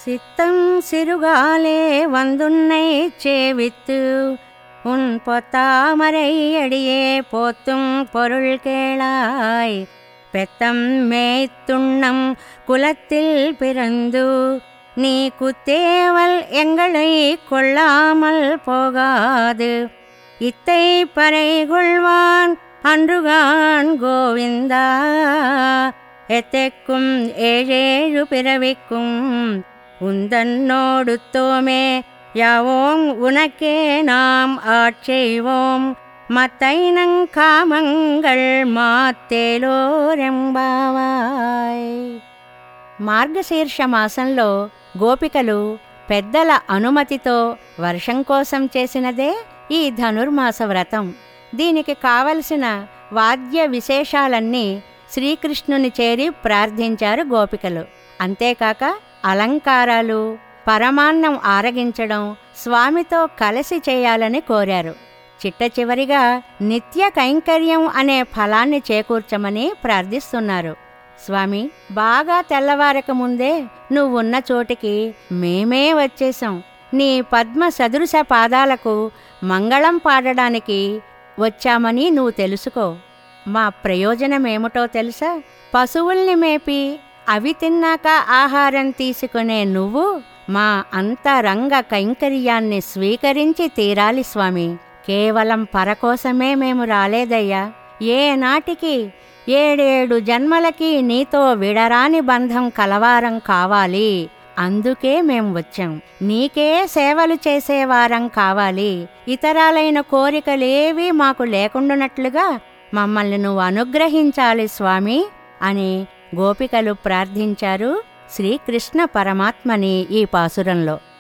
சித்தம் சிறுகாலே வந்துன்னை சேவித்து உன் பொத்தாமரை அடியே போத்தும் பொருள் கேளாய் பெத்தம் மேய்த்துண்ணம் குலத்தில் பிறந்து நீ குத்தேவல் எங்களை கொள்ளாமல் போகாது இத்தை பறை கொள்வான் அன்றுகான் கோவிந்தா எத்தெக்கும் ஏழேழு பிறவிக்கும் உந்தன்னோடுத்தோமே யாவோம் உனக்கே நாம் ஆட்செய்வோம் மத்தைனங்காமங்கள் మాత్తేలోరెంబావాయ్ మార్గశీర్ష మాసంలో గోపికలు పెద్దల అనుమతితో వర్షం కోసం చేసినదే ఈ ధనుర్మాస వ్రతం దీనికి కావలసిన వాద్య విశేషాలన్నీ శ్రీకృష్ణుని చేరి ప్రార్థించారు గోపికలు అంతేకాక అలంకారాలు పరమాన్నం ఆరగించడం స్వామితో కలిసి చేయాలని కోరారు చిట్ట చివరిగా నిత్య కైంకర్యం అనే ఫలాన్ని చేకూర్చమని ప్రార్థిస్తున్నారు స్వామి బాగా తెల్లవారక ముందే నువ్వున్న చోటికి మేమే వచ్చేశాం నీ పద్మ సదృశ పాదాలకు మంగళం పాడడానికి వచ్చామని నువ్వు తెలుసుకో మా ప్రయోజనమేమిటో తెలుసా పశువుల్ని మేపి అవి తిన్నాక ఆహారం తీసుకునే నువ్వు మా అంతరంగ కైంకర్యాన్ని స్వీకరించి తీరాలి స్వామి కేవలం పరకోసమే మేము రాలేదయ్యా ఏ నాటికి ఏడేడు జన్మలకి నీతో విడరాని బంధం కలవారం కావాలి అందుకే మేం వచ్చాం నీకే సేవలు చేసేవారం కావాలి ఇతరాలైన కోరికలేవీ మాకు లేకుండానట్లుగా మమ్మల్ని నువ్వు అనుగ్రహించాలి స్వామి అని గోపికలు ప్రార్థించారు శ్రీకృష్ణ పరమాత్మని ఈ పాసురంలో